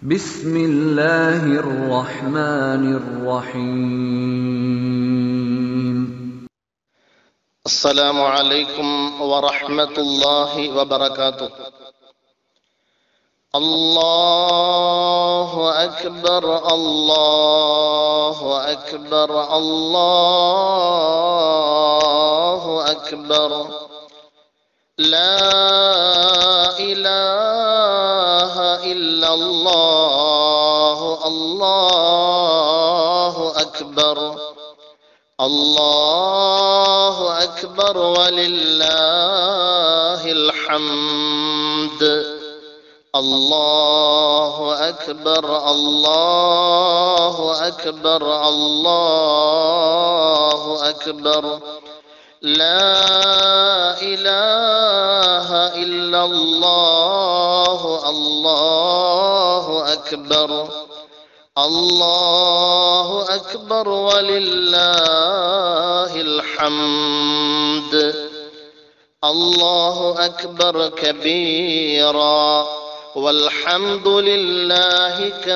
بسم الله الرحمن الرحيم السلام عليكم ورحمة الله وبركاته الله أكبر الله أكبر الله أكبر لا إله إلا الله الله أكبر الله أكبر ولله الحمد الله أكبر الله أكبر الله أكبر لا إله إلا الله الله أكبر الله أكبر ولله الحمد الله أكبر كبيرا والحمد لله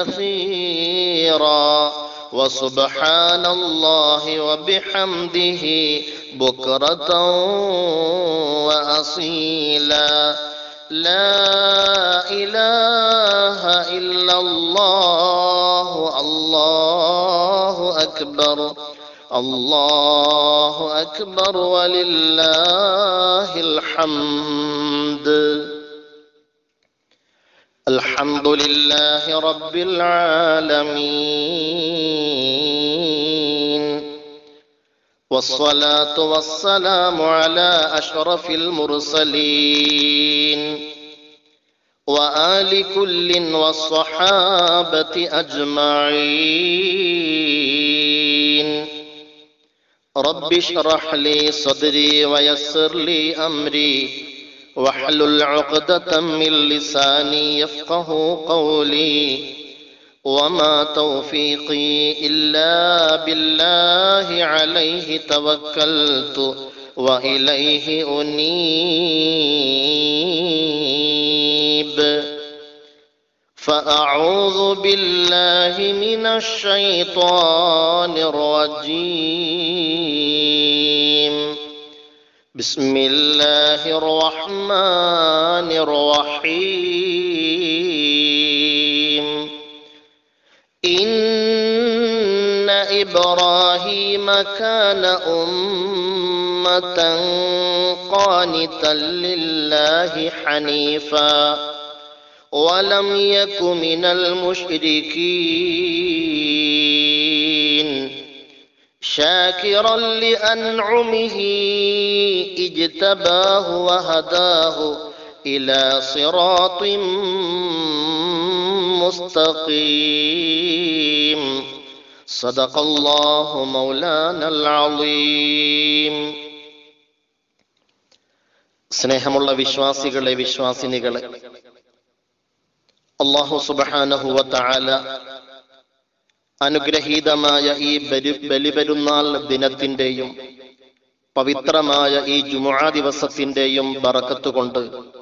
كثيرا وسبحان الله وبحمده بكرة وأصيلا لا إله إلا الله الله أكبر الله أكبر ولله الحمد الحمد لله رب العالمين والصلاة والسلام على أشرف المرسلين وآل كل والصحابة أجمعين رب اشرح لي صدري ويسر لي أمري واحلل عقدة من لساني يفقه قولي وما توفيقي إلا بالله عليه توكلت وإليه أنيب فأعوذ بالله من الشيطان الرجيم بسم الله الرحمن الرحيم إن إبراهيم كان أمة قانتا لله حنيفا ولم يك من المشركين شاكرا لأنعمه اجتباه وهداه إلى صراط مستقيم صدق الله مولانا العظيم സ്നേഹമുള്ള വിശ്വാസികളെ വിശ്വാസിനികളെ അള്ളാഹു സുബാനഹുവ താല അനുഗ്രഹീതമായ ഈ ബലി ബലിപെരുന്നാൾ ദിനത്തിന്റെയും പവിത്രമായ ഈ ജുമുഅ ദിവസത്തിന്റെയും ബറക്കത്തുകൊണ്ട്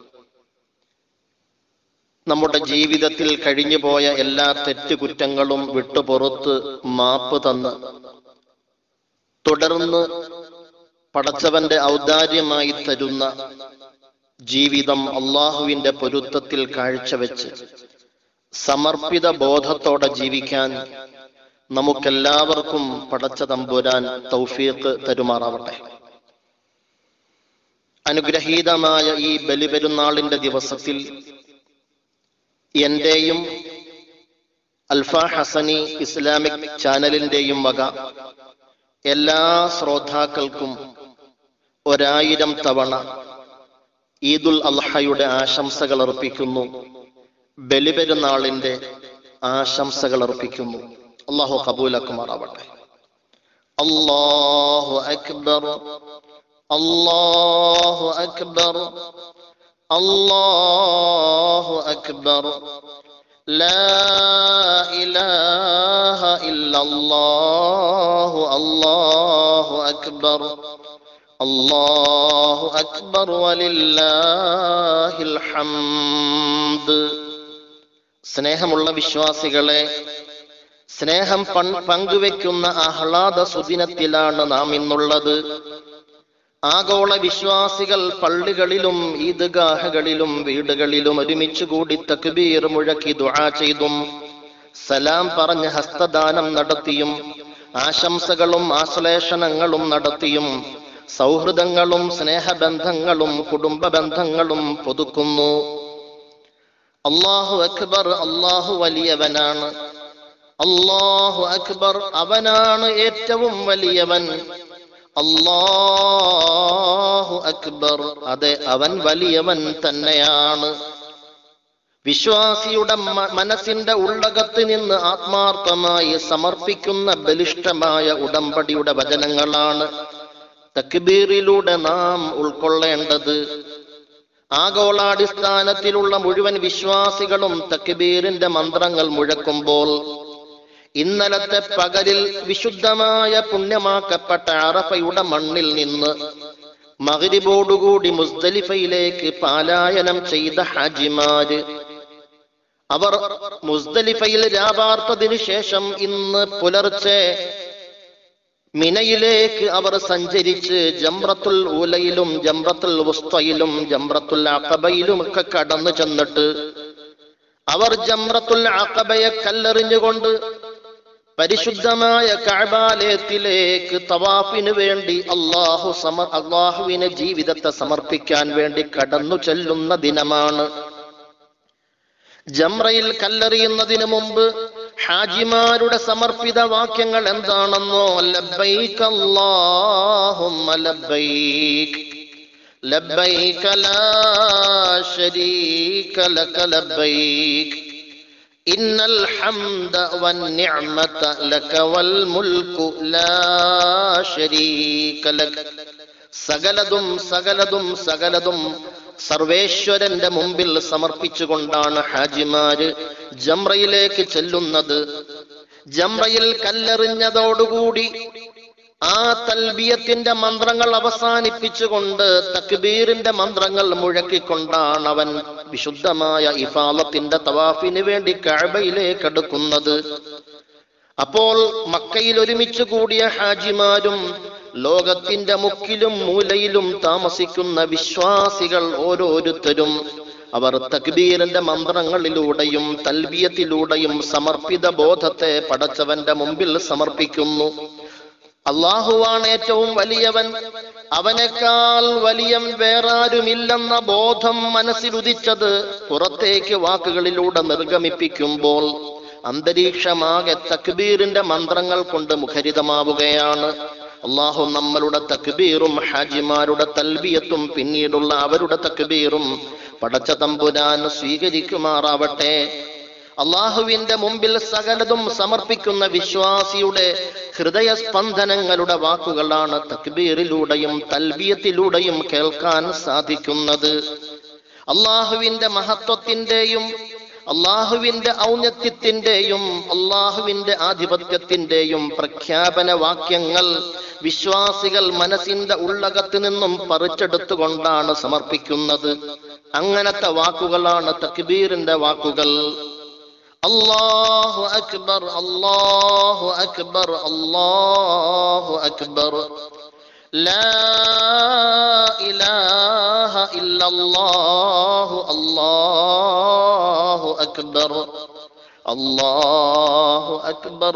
നമ്മുടെ ജീവിതത്തിൽ കഴിഞ്ഞുപോയ എല്ലാ തെറ്റുകുറ്റങ്ങളും വിട്ടുപുറത്ത് മാപ്പ് തന്ന് തുടർന്ന് പടച്ചവന്റെ ഔദാര്യമായി തരുന്ന ജീവിതം അള്ളാഹുവിന്റെ പൊരുത്തത്തിൽ കാഴ്ചവെച്ച് സമർപ്പിത ബോധത്തോടെ ജീവിക്കാൻ നമുക്കെല്ലാവർക്കും പടച്ച തമ്പുരാൻ തൗഫീഖ് തരുമാറാവട്ടെ അനുഗ്രഹീതമായ ഈ ബലിപെരുന്നാളിന്റെ ദിവസത്തിൽ എന്റെയും അൽഫ ഹസനി ഇസ്ലാമിക് ചാനലിന്റെയും വക എല്ലാ ശ്രോതാക്കൾക്കും ഒരായിരം തവണ ഈദുൽ അൽഹയുടെ ആശംസകൾ അർപ്പിക്കുന്നു ബലിപെരുന്നാളിന്റെ ആശംസകൾ അർപ്പിക്കുന്നു അള്ളാഹു കബൂലക്കുമാറാവട്ടെ അള്ളാഹു അക്ബർ അള്ളാഹു അക്ബർ അള്ളാഹു അക്ബർ لا إله إلا الله الله أكبر الله أكبر ولله الحمد സ്നേഹമുള്ള വിശ്വാസികളെ സ്നേഹം പൺ- പങ്കുവെക്കുന്ന ആഹ്ലാദ സുദിനത്തിലാണ് നാം ഇന്നുള്ളത് ആഗോള വിശ്വാസികൾ പള്ളികളിലും ഈദ്ഗാഹകളിലും വീടുകളിലും ഒരുമിച്ച് കൂടി തക്ബീർ മുഴക്കി ദുആ ചെയ്തും സലാം പറഞ്ഞ് ഹസ്തദാനം നടത്തിയും ആശംസകളും ആശ്ലേഷണങ്ങളും നടത്തിയും സൗഹൃദങ്ങളും സ്നേഹബന്ധങ്ങളും കുടുംബ ബന്ധങ്ങളും പുതുക്കുന്നു അള്ളാഹു അക്ബർ അള്ളാഹു വലിയവനാണ് അള്ളാഹു അക്ബർ അവനാണ് ഏറ്റവും വലിയവൻ അള്ളാഹു അക്ബർ അതെ അവൻ വലിയവൻ തന്നെയാണ് വിശ്വാസിയുടെ മ- മനസ്സിന്റെ ഉള്ളകത്ത് നിന്ന് ആത്മാർത്ഥമായി സമർപ്പിക്കുന്ന ബലിഷ്ഠമായ ഉടമ്പടിയുടെ വചനങ്ങളാണ് തക്ബീറിലൂടെ നാം ഉൾക്കൊള്ളേണ്ടത് ആഗോളാടിസ്ഥാനത്തിലുള്ള മുഴുവൻ വിശ്വാസികളും തക്ബീറിന്റെ മന്ത്രങ്ങൾ മുഴക്കുമ്പോൾ ഇന്നലത്തെ പകലിൽ വിശുദ്ധമായ പുണ്യമാക്കപ്പെട്ട അറഫയുടെ മണ്ണിൽ നിന്ന് മകരിബോടുകൂടി മുസ്ദലിഫയിലേക്ക് പാലായനം ചെയ്ത ഹാജിമാര് അവർ മുസ്ദലിഫയിൽ രാപാർത്തതിനു ശേഷം ഇന്ന് പുലർച്ചെ മിനയിലേക്ക് അവർ സഞ്ചരിച്ച് ജംറത്തുൽ ഊലയിലും ജംറത്തുൽ ഉസ്തയിലും ജംറത്തുൽ അഖബയിലും ഒക്കെ കടന്നു ചെന്നിട്ട് അവർ ജംറത്തുൽ അഖബയെ കല്ലെറിഞ്ഞുകൊണ്ട് പരിശുദ്ധമായ കഅബാലയത്തിലേക്ക് തവാഫിന് വേണ്ടി അള്ളാഹു സമർ അള്ളാഹുവിനെ ജീവിതത്തെ സമർപ്പിക്കാൻ വേണ്ടി കടന്നു ചെല്ലുന്ന ദിനമാണ് ജംറയിൽ കല്ലെറിയുന്നതിന് മുമ്പ് ഹാജിമാരുടെ സമർപ്പിത വാക്യങ്ങൾ എന്താണെന്നോ ലബ്ബൈക് അല്ലാഹുമ്മ ലബ്ബൈക് ലബ്ബൈക ലാ ശരീക ലക ലബ്ബൈക് ഇന്നൽ ഹംദ വന്നിഅമത ലക വൽ മുൽക്കു ലാ ശരീക ലക സകലതും സകലതും സകലതും സർവേശ്വരന്റെ മുമ്പിൽ സമർപ്പിച്ചുകൊണ്ടാണ് ഹാജിമാര് ജംറയിലേക്ക് ചെല്ലുന്നത് ജംറയിൽ കല്ലെറിഞ്ഞതോടുകൂടി ആ തൽബിയത്തിന്റെ മന്ത്രങ്ങൾ അവസാനിപ്പിച്ചുകൊണ്ട് തക്ബീറിന്റെ മന്ത്രങ്ങൾ മുഴക്കിക്കൊണ്ടാണ് അവൻ വിശുദ്ധമായ ഇഫാലത്തിന്റെ തവാഫിന് വേണ്ടി കഅബയിലേക്ക് അടുക്കുന്നത് അപ്പോൾ മക്കയിൽ ഒരുമിച്ച് കൂടിയ ഹാജിമാരും ലോകത്തിന്റെ മുക്കിലും മൂലയിലും താമസിക്കുന്ന വിശ്വാസികൾ ഓരോരുത്തരും അവർ തക്ബീറിന്റെ മന്ത്രങ്ങളിലൂടെയും തൽബിയത്തിലൂടെയും സമർപ്പിത ബോധത്തെ പടച്ചവന്റെ മുമ്പിൽ സമർപ്പിക്കുന്നു അള്ളാഹുവാണ് ഏറ്റവും വലിയവൻ അവനേക്കാൾ വലിയ വേറാരുമില്ലെന്ന ബോധം മനസ്സിലുദിച്ചത് പുറത്തേക്ക് വാക്കുകളിലൂടെ നിർഗമിപ്പിക്കുമ്പോൾ അന്തരീക്ഷമാകെ തക്ബീറിന്റെ മന്ത്രങ്ങൾ കൊണ്ട് മുഖരിതമാവുകയാണ് അള്ളാഹു നമ്മളുടെ തക്ബീറും ഹാജിമാരുടെ തൽബിയത്തും പിന്നീടുള്ള അവരുടെ തക്ബീറും പടച്ച തമ്പുരാൻ സ്വീകരിക്കുമാറാവട്ടെ അള്ളാഹുവിന്റെ മുമ്പിൽ സകലതും സമർപ്പിക്കുന്ന വിശ്വാസിയുടെ ഹൃദയസ്പന്ദനങ്ങളുടെ വാക്കുകളാണ് തക്ബീറിലൂടെയും തൽബിയത്തിലൂടെയും കേൾക്കാൻ സാധിക്കുന്നത് അള്ളാഹുവിന്റെ മഹത്വത്തിന്റെയും അള്ളാഹുവിന്റെ ഔന്നത്യത്തിന്റെയും അള്ളാഹുവിന്റെ ആധിപത്യത്തിന്റെയും പ്രഖ്യാപന വാക്യങ്ങൾ വിശ്വാസികൾ മനസ്സിന്റെ ഉള്ളകത്ത് നിന്നും പറിച്ചെടുത്തുകൊണ്ടാണ് സമർപ്പിക്കുന്നത് അങ്ങനത്തെ വാക്കുകളാണ് തക്ബീറിന്റെ വാക്കുകൾ അല്ലാഹു അക്ബർ അല്ലാഹു അക്ബർ അല്ലാഹു അക്ബർ لا إله إلا الله الله أكبر الله أكبر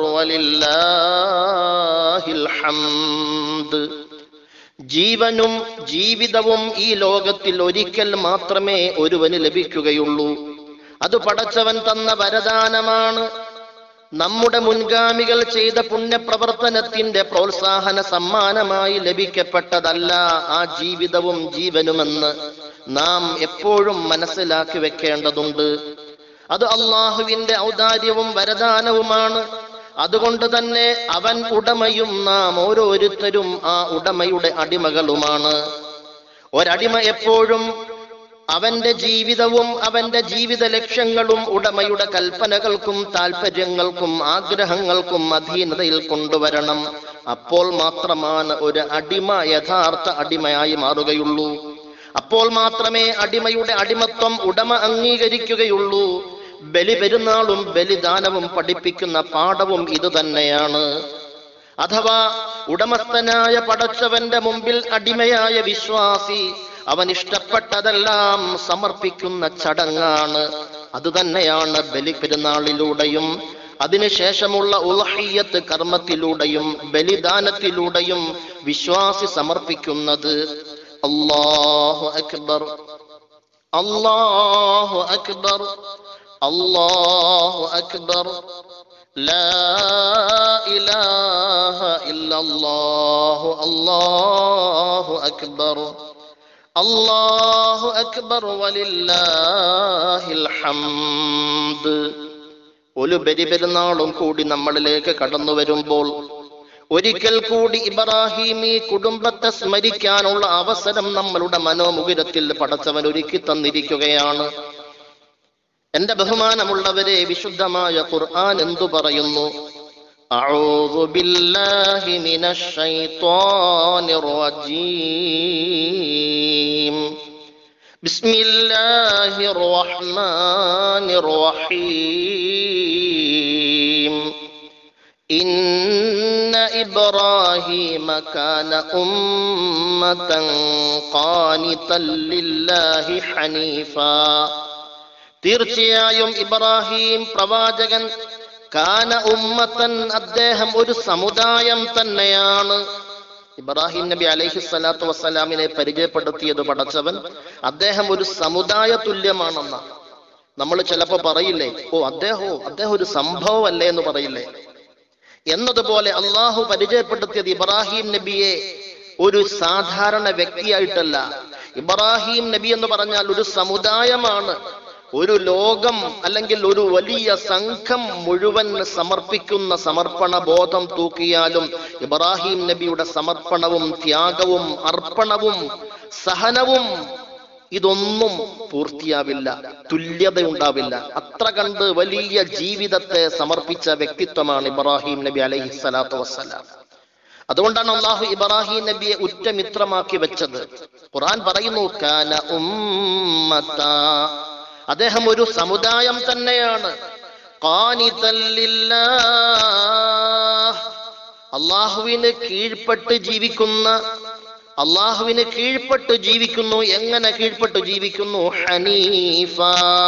ولله الحمد ജീവനും ജീവിതവും ഈ ലോകത്തിൽ ഒരിക്കൽ മാത്രമേ ഒരുവന് ലഭിക്കുകയുള്ളൂ അത് പടച്ചവൻ തന്ന വരദാനമാണ് നമ്മുടെ മുൻഗാമികൾ ചെയ്ത പുണ്യപ്രവർത്തനത്തിന്റെ പ്രോത്സാഹന സമ്മാനമായി ലഭിക്കപ്പെട്ടതല്ല ആ ജീവിതവും ജീവനുമെന്ന് നാം എപ്പോഴും മനസ്സിലാക്കി വെക്കേണ്ടതുണ്ട് അത് അള്ളാഹുവിന്റെ ഔദാര്യവും വരദാനവുമാണ് അതുകൊണ്ട് തന്നെ അവൻ ഉടമയും നാം ഓരോരുത്തരും ആ ഉടമയുടെ അടിമകളുമാണ് ഒരടിമ എപ്പോഴും അവന്റെ ജീവിതവും അവന്റെ ജീവിത ലക്ഷ്യങ്ങളും ഉടമയുടെ കൽപ്പനകൾക്കും താല്പര്യങ്ങൾക്കും ആഗ്രഹങ്ങൾക്കും അധീനതയിൽ കൊണ്ടുവരണം അപ്പോൾ മാത്രമാണ് ഒരു അടിമ യഥാർത്ഥ അടിമയായി മാറുകയുള്ളൂ അപ്പോൾ മാത്രമേ അടിമയുടെ അടിമത്വം ഉടമ അംഗീകരിക്കുകയുള്ളൂ ബലി പെരുന്നാളും ബലിദാനവും പഠിപ്പിക്കുന്ന പാഠവും ഇത് തന്നെയാണ് അഥവാ ഉടമസ്ഥനായ പടച്ചവന്റെ മുമ്പിൽ അടിമയായ വിശ്വാസി അവൻ ഇഷ്ടപ്പെട്ടതെല്ലാം സമർപ്പിക്കുന്ന ചടങ്ങാണ് അത് തന്നെയാണ് ബലി പെരുന്നാളിലൂടെയും അതിനുശേഷമുള്ള ഉൽഹിയത്ത് കർമ്മത്തിലൂടെയും ബലിദാനത്തിലൂടെയും വിശ്വാസി സമർപ്പിക്കുന്നത് അല്ലാഹു അക്ബർ അല്ലാഹു അക്ബർ അല്ലാഹു അക്ബർ لا إله إلا الله الله أكبر الله أكبر ولله الحمد ഒരു ബലിപെരുന്നാളും കൂടി നമ്മളിലേക്ക് കടന്നു വരുമ്പോൾ ഒരിക്കൽ കൂടി ഇബ്രാഹിം ഈ കുടുംബത്തെ സ്മരിക്കാനുള്ള അവസരം നമ്മളുടെ മനോമുകുരത്തിൽ പടച്ചവൻ ഒരുക്കി തന്നിരിക്കുകയാണ് എന്റെ ബഹുമാനമുള്ളവരെ വിശുദ്ധമായ ഖുർആൻ എന്തു പറയുന്നു أعوذ بالله من الشيطان الرجيم بسم الله الرحمن الرحيم إن إبراهيم كان أمة قانتا لله حنيفا തീർച്ചയായും ഇബ്രാഹിം പ്രവാചകൻ കാന ഉമ്മത്തൻ അദ്ദേഹം ഒരു സമുദായം തന്നെയാണ് ഇബ്രാഹിം നബി അലൈഹി സ്വലാത്തു വസ്സലാമിനെ പരിചയപ്പെടുത്തിയത് പടച്ചവൻ അദ്ദേഹം ഒരു സമുദായ തുല്യമാണെന്ന നമ്മൾ ചിലപ്പോ പറയില്ലേ ഓ അദ്ദേഹോ അദ്ദേഹം ഒരു സംഭവമല്ലേ എന്ന് പറയില്ലേ എന്നതുപോലെ അള്ളാഹു പരിചയപ്പെടുത്തിയത് ഇബ്രാഹിം നബിയെ ഒരു സാധാരണ വ്യക്തിയായിട്ടല്ല ഇബ്രാഹിം നബി എന്ന് പറഞ്ഞാൽ ഒരു സമുദായമാണ് ഒരു ലോകം അല്ലെങ്കിൽ ഒരു വലിയ സംഘം മുഴുവൻ സമർപ്പിക്കുന്ന സമർപ്പണ ബോധം തൂക്കിയാലും ഇബ്രാഹിം നബിയുടെ സമർപ്പണവും ത്യാഗവും അർപ്പണവും സഹനവും ഇതൊന്നും പൂർത്തിയാവില്ല തുല്യതയുണ്ടാവില്ല അത്ര കണ്ട് വലിയ ജീവിതത്തെ സമർപ്പിച്ച വ്യക്തിത്വമാണ് ഇബ്രാഹിം നബി അലൈഹി സ്വലാത്തു വസ്സലാം അതുകൊണ്ടാണ് അള്ളാഹു ഇബ്രാഹിം നബിയെ ഉറ്റമിത്രമാക്കി വെച്ചത് ഖുർആൻ പറയുന്നു കാന ഉമ്മത്ത അദ്ദേഹം ഒരു സമുദായം തന്നെയാണ് അള്ളാഹുവിന് കീഴ്പ്പെട്ട് ജീവിക്കുന്ന അള്ളാഹുവിന് കീഴ്പ്പെട്ട് ജീവിക്കുന്നു എങ്ങനെ കീഴ്പ്പെട്ട് ജീവിക്കുന്നു ഹനീഫ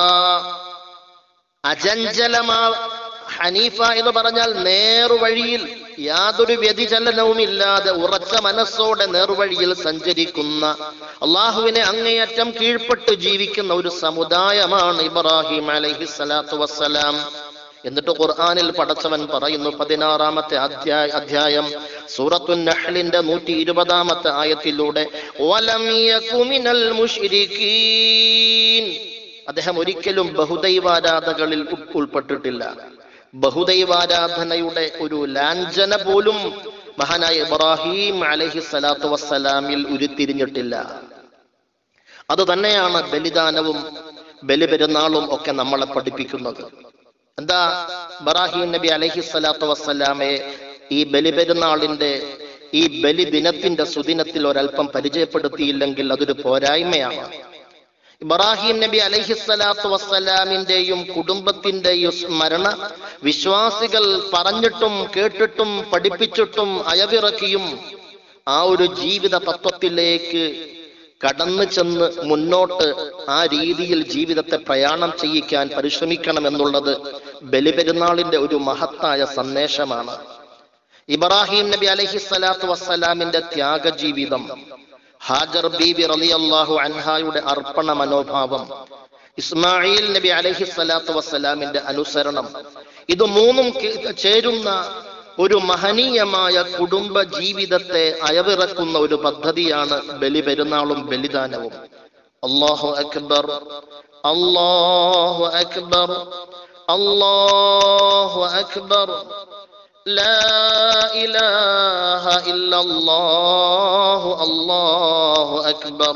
അചഞ്ചലമാ ഹനീഫ എന്ന് പറഞ്ഞാൽ നേർവഴിയിൽ യാതൊരു വ്യതിചലനവുമില്ലാതെ ഉറച്ച മനസ്സോടെ നേർവഴിയിൽ സഞ്ചരിക്കുന്ന അള്ളാഹുവിനെ അങ്ങേയറ്റം കീഴ്പ്പെട്ട് ജീവിക്കുന്ന ഒരു സമുദായമാണ് ഇബ്രാഹിം അലൈഹി സ്വലാത്തു വസ്സലാം എന്നിട്ട് ഖുർആനിൽ പടച്ചവൻ പറയുന്നു പതിനാറാമത്തെ അധ്യായ അധ്യായം സൂറത്തു നഹ്ലിന്റെ നൂറ്റി ഇരുപതാമത്തെ ആയത്തിലൂടെ "വലം യകു മിനൽ മുശ്രിക്കീൻ." അദ്ദേഹം ഒരിക്കലും ബഹുദൈവാരാധകളിൽ ഉൾ- ഉൾപ്പെട്ടിട്ടില്ല ബഹുദൈവാരാധനയുടെ ഒരു ലാഞ്ചന പോലും മഹാനായ ഇബ്രാഹിം അലഹി സ്വലാത്തു വസ്സലാമിൽ ഉരുത്തിരിഞ്ഞിട്ടില്ല അത് തന്നെയാണ് ബലിദാനവും ബലിപെരുന്നാളും ഒക്കെ നമ്മളെ പഠിപ്പിക്കുന്നത് എന്താ ഇബ്രാഹിം നബി അലഹി സ്വലാത്തു വസ്സലാമെ ഈ ബലിപെരുന്നാളിന്റെ ഈ ബലിദിനത്തിന്റെ സുദിനത്തിൽ ഒരല്പം പരിചയപ്പെടുത്തിയില്ലെങ്കിൽ അതൊരു പോരായ്മയാണ് ഇബ്രാഹിം നബി അലഹിസ്സലാത്തു വസ്സലാമിന്റെയും കുടുംബത്തിന്റെയും സ്മരണ വിശ്വാസികൾ പറഞ്ഞിട്ടും കേട്ടിട്ടും പഠിപ്പിച്ചിട്ടും അയവിറക്കിയും ആ ഒരു ജീവിത തത്വത്തിലേക്ക് കടന്നു ചെന്ന് മുന്നോട്ട് ആ രീതിയിൽ ജീവിതത്തെ പ്രയാണം ചെയ്യിക്കാൻ പരിശ്രമിക്കണം എന്നുള്ളത് ബലിപെരുന്നാളിന്റെ ഒരു മഹത്തായ സന്ദേശമാണ് ഇബ്രാഹിം നബി അലഹിസ്സലാത്തു വസ്സലാമിന്റെ ത്യാഗജീവിതം ഹാജർ ബീബി റളിയല്ലാഹു അൻഹായുടെ അർപ്പണ മനോഭാവം ഇസ്മായിൽ നബി അലൈഹി സ്വലാത്തു വസ്സലാമിന്റെ അനുസരണം ഇത് മൂന്നും കേ- ചേരുന്ന ഒരു മഹനീയമായ കുടുംബ ജീവിതത്തെ അയവിറക്കുന്ന ഒരു പദ്ധതിയാണ് ബലി പെരുന്നാളും ബലിദാനവും അള്ളാഹു അക്ബർ അള്ളാഹു അക്ബർ അള്ളാഹു അക്ബർ لا إله إلا الله الله أكبر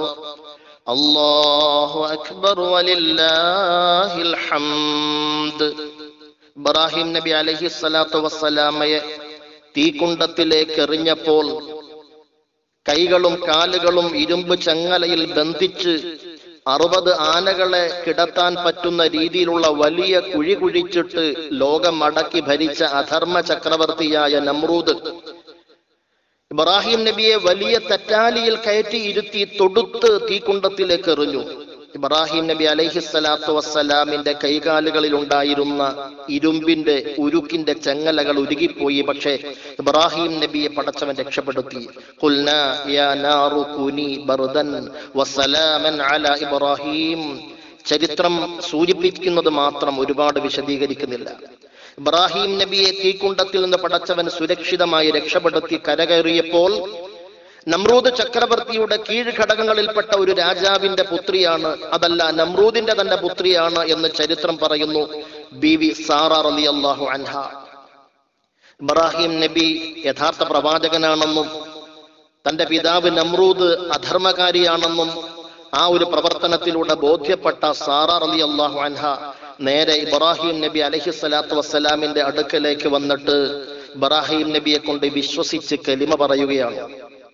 الله أكبر ولله الحمد ഇബ്രാഹിം നബി അലഹി സ്വലാത്തു വസ്സലാമയെ തീക്കുണ്ടത്തിലേക്ക് എറിഞ്ഞപ്പോൾ കൈകളും കാലുകളും ഇരുമ്പ് ചങ്ങലയിൽ ബന്ധിച്ച് അറുപത് ആനകളെ കിടത്താൻ പറ്റുന്ന രീതിയിലുള്ള വലിയ കുഴി കുഴിച്ചിട്ട് ലോകം അടക്കി ഭരിച്ച അധർമ്മ ചക്രവർത്തിയായ നമ്രൂദ് ഇബ്രാഹിം നബിയെ വലിയ തെറ്റാലിയിൽ കയറ്റി ഇരുത്തി തൊടുത്ത് തീക്കുണ്ടത്തിലേക്ക് എറിഞ്ഞു ഇബ്രാഹിം നബി അലൈഹിസ്സലാത്തു വസ്സലാമിന്റെ കൈകാലുകളിൽ ഉണ്ടായിരുന്ന ഇരുമ്പിന്റെ ഉരുക്കിന്റെ ചെങ്ങലകൾ ഉരുകിപ്പോയി പക്ഷേ ഇബ്രാഹിം നബിയെ പടച്ചവൻ രക്ഷപ്പെടുത്തി ഖുൽനാ യാ നാറു കുനി ബർദൻ വസലാമൻ അലാ ഇബ്രാഹിം ചരിത്രം സൂചിപ്പിക്കുന്നത് മാത്രം ഒരുപാട് വിശദീകരിക്കുന്നില്ല ഇബ്രാഹിം നബിയെ തീക്കുണ്ടത്തിൽ നിന്ന് പടച്ചവൻ സുരക്ഷിതമായി രക്ഷപ്പെടുത്തി കരകയറിയപ്പോൾ നമ്രൂദ് ചക്രവർത്തിയുടെ കീഴ്ഘടകങ്ങളിൽപ്പെട്ട ഒരു രാജാവിന്റെ പുത്രിയാണ് അതല്ല നമ്രൂദിന്റെ തന്നെ പുത്രിയാണ് എന്ന് ചരിത്രം പറയുന്നു ബി വി സാറ റലി അള്ളാഹു അൻഹ ഇബ്രാഹിം നബി യഥാർത്ഥ പ്രവാചകനാണെന്നും തന്റെ പിതാവ് നമ്രൂദ് അധർമ്മകാരിയാണെന്നും ആ ഒരു പ്രവർത്തനത്തിലൂടെ ബോധ്യപ്പെട്ട സാറ റലി അള്ളാഹു അൻഹ നേരെ ഇബ്രാഹിം നബി അലഹി സ്വലാത്തു വസ്സലാമിന്റെ അടുക്കലേക്ക് വന്നിട്ട് ഇബ്രാഹിം നബിയെ കൊണ്ട് വിശ്വസിച്ച് കലിമ പറയുകയാണ്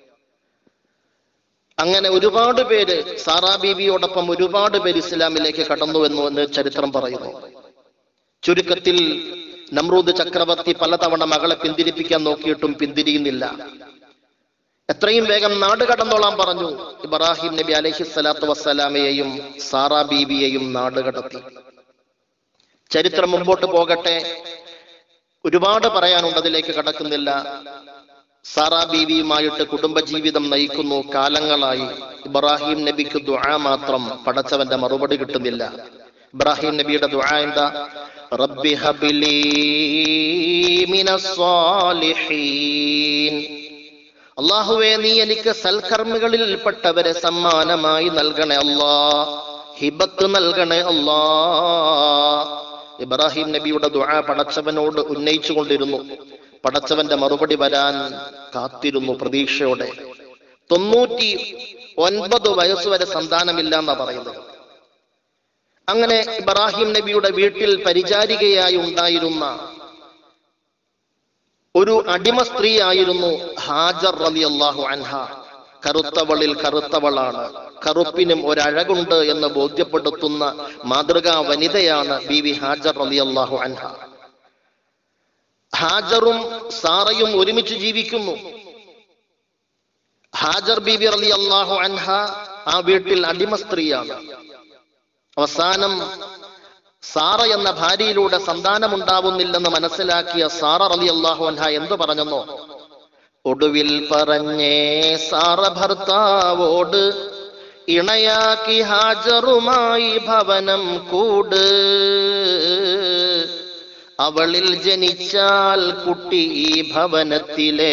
അങ്ങനെ ഒരുപാട് പേര് സാറാ ബീവിയോടൊപ്പം ഒരുപാട് പേര് ഇസ്ലാമിലേക്ക് കടന്നു എന്ന് എന്ന് ചരിത്രം പറയുന്നു ചുരുക്കത്തിൽ നമ്രൂദ് ചക്രവർത്തി പലതവണ മകളെ പിന്തിരിപ്പിക്കാൻ നോക്കിയിട്ടും പിന്തിരിയുന്നില്ല എത്രയും വേഗം നാട് കടന്നോളാൻ പറഞ്ഞു ഇബ്രാഹിം നബി അലഹി സ്വലാത്തു വസ്സലാമയെയും സാറാ ബീവിയെയും നാട് കടത്തി ചരിത്രം മുമ്പോട്ട് പോകട്ടെ ഒരുപാട് പറയാനുണ്ട് അതിലേക്ക് കടക്കുന്നില്ല സാറാ ബീവിയുമായിട്ട് കുടുംബജീവിതം നയിക്കുന്നു കാലങ്ങളായി ഇബ്രാഹിം നബിക്ക് ദുആ മാത്രം പടച്ചവന്റെ മറുപടി കിട്ടുന്നില്ല ഇബ്രാഹിം നബിയുടെ ദുആ എന്താ റബ്ബി ഹബിലി മിനസ് സാലിഹീൻ അള്ളാഹുവേ നീ എനിക്ക് സൽക്കർമ്മികളിൽപ്പെട്ടവരെ സമ്മാനമായി നൽകണേ അല്ലാ ഹിബത്ത് നൽകണേ അല്ലാ ഇബ്രാഹിം നബിയുടെ ദുആ പടച്ചവനോട് ഉന്നയിച്ചു കൊണ്ടിരുന്നു പടച്ചവന്റെ മറുപടി വരാൻ കാത്തിരുന്നു പ്രതീക്ഷയോടെ തൊണ്ണൂറ്റി ഒൻപത് വയസ്സ് വരെ സന്താനമില്ല എന്നാ പറയുന്നത് അങ്ങനെ ഇബ്രാഹിം നബിയുടെ വീട്ടിൽ പരിചാരികയായി ഉണ്ടായിരുന്ന ഒരു അടിമ സ്ത്രീ ആയിരുന്നു ഹാജർ റലി അള്ളാഹു അൻഹ കറുത്തവളിൽ കറുത്തവളാണ് കറുപ്പിനും ഒരഴകുണ്ട് എന്ന് ബോധ്യപ്പെടുത്തുന്ന മാതൃകാ വനിതയാണ് ബീവി ഹാജർ റലി അള്ളാഹു അൻഹ ഹാജറും സാറയും ഒരുമിച്ച് ജീവിക്കുന്നു ഹാജർ ബീബി റലി അള്ളാഹു അൻഹ ആ വീട്ടിൽ അടിമ സ്ത്രീയാണ് അവസാനം സാറ എന്ന ഭാര്യയിലൂടെ സന്താനമുണ്ടാവുന്നില്ലെന്ന് മനസ്സിലാക്കിയ സാറ റലി അള്ളാഹു അൻഹ എന്തു പറഞ്ഞെന്നോ ഒടുവിൽ പറഞ്ഞേ സാറ ഭർത്താവോട് ഇണയാക്കി ഹാജറുമായി ഭവനം കൂട് അവളിൽ ജനിച്ചാൽ കുട്ടി ഈ ഭവനത്തിലെ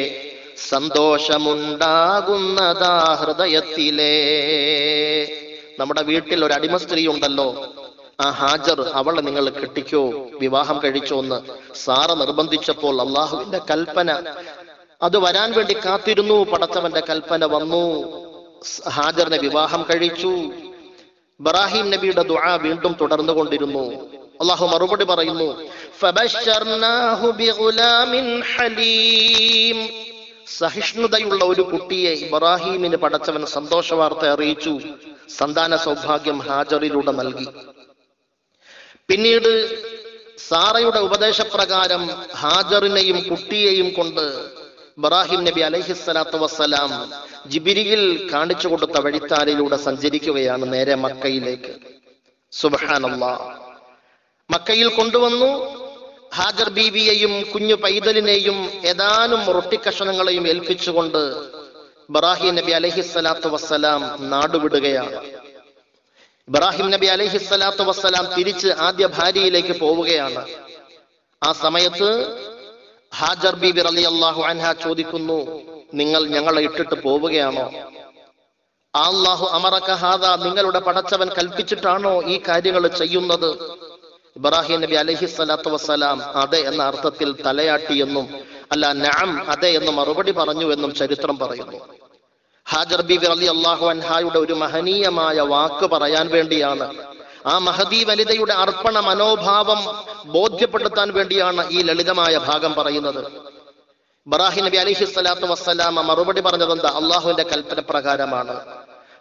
സന്തോഷമുണ്ടാകുന്നതാ ഹൃദയത്തിലെ നമ്മുടെ വീട്ടിൽ ഒരു അടിമ സ്ത്രീ ഉണ്ടല്ലോ ആ ഹാജർ അവളെ നിങ്ങൾ കെട്ടിക്കോ വിവാഹം കഴിച്ചോ എന്ന് സാറ നിർബന്ധിച്ചപ്പോൾ അള്ളാഹുവിന്റെ കൽപ്പന അത് വരാൻ വേണ്ടി കാത്തിരുന്നു പടച്ചവന്റെ കൽപ്പന വന്നു സ് ഹാജറിനെ വിവാഹം കഴിച്ചു ഇബ്രാഹിം നബിയുടെ ദുആ വീണ്ടും തുടർന്നുകൊണ്ടിരുന്നു അള്ളാഹു മറുപടി പറയുന്നു ഫബശ്ശർനാഹു ബിഗുലാമിൻ ഹലീം സഹിഷ്ണുതയുള്ള ഒരു കുട്ടിയെ ഇബ്രാഹീമിന് പടച്ചവൻ സന്തോഷ വാർത്ത അറിയിച്ചു സന്താന സൗഭാഗ്യം ഹാജറിലൂടെ നൽകി പിന്നീട് സാറയുടെ ഉപദേശപ്രകാരം ഹാജറിനെയും കുട്ടിയെയും കൊണ്ട് ഇബ്രാഹിം നബി അലൈഹിസ്സലാത്തു വസ്സലാം ജിബിരിയിൽ കാണിച്ചു കൊടുത്ത വഴിത്താരിലൂടെ സഞ്ചരിക്കുകയാണ് നേരെ മക്കയിലേക്ക് സുബഹാനല്ലാ മക്കയിൽ കൊണ്ടുവന്നു ഹാജർ ബീവിയെയും കുഞ്ഞു പൈതലിനെയും ഏതാനും റൊട്ടിക്കഷണങ്ങളെയും ഏൽപ്പിച്ചുകൊണ്ട് ഇബ്രാഹിം നബി അലഹിസ്സലാത്തു വസ്സലാം നാടുവിടുകയാണ് ഇബ്രാഹിം നബി അലഹിസ്സലാത്തു വസ്സലാം തിരിച്ച് ആദ്യ ഭാര്യയിലേക്ക് പോവുകയാണ് ആ സമയത്ത് ഹാജർ ബീബി റലി അള്ളാഹു അൻഹ ചോദിക്കുന്നു നിങ്ങൾ ഞങ്ങളെ ഇട്ടിട്ട് പോവുകയാണോ അള്ളാഹു അമറക്ക ഹാദ നിങ്ങളുടെ പടച്ചവൻ കൽപ്പിച്ചിട്ടാണോ ഈ കാര്യങ്ങൾ ചെയ്യുന്നത് ഇബ്രാഹിം നബി അലഹി സ്വലാത്തു വസ്സലാം അതെ എന്ന അർത്ഥത്തിൽ തലയാട്ടി എന്നും അല്ല നഅം അതെ എന്ന് മറുപടി പറഞ്ഞു എന്നും ചരിത്രം പറയുന്നു ഹാജർ ബീബി അലി അള്ളാഹു അൻഹായുടെ ഒരു മഹനീയമായ വാക്ക് പറയാൻ വേണ്ടിയാണ് ആ മഹദി വനിതയുടെ അർപ്പണ മനോഭാവം ബോധ്യപ്പെടുത്താൻ വേണ്ടിയാണ് ഈ ലളിതമായ ഭാഗം പറയുന്നത് ഇബ്രാഹിം നബി അലിഹി സ്വലാത്തു വസ്സലാമ മറുപടി പറഞ്ഞത് എന്താ അള്ളാഹുവിന്റെ കൽപ്പന പ്രകാരമാണ്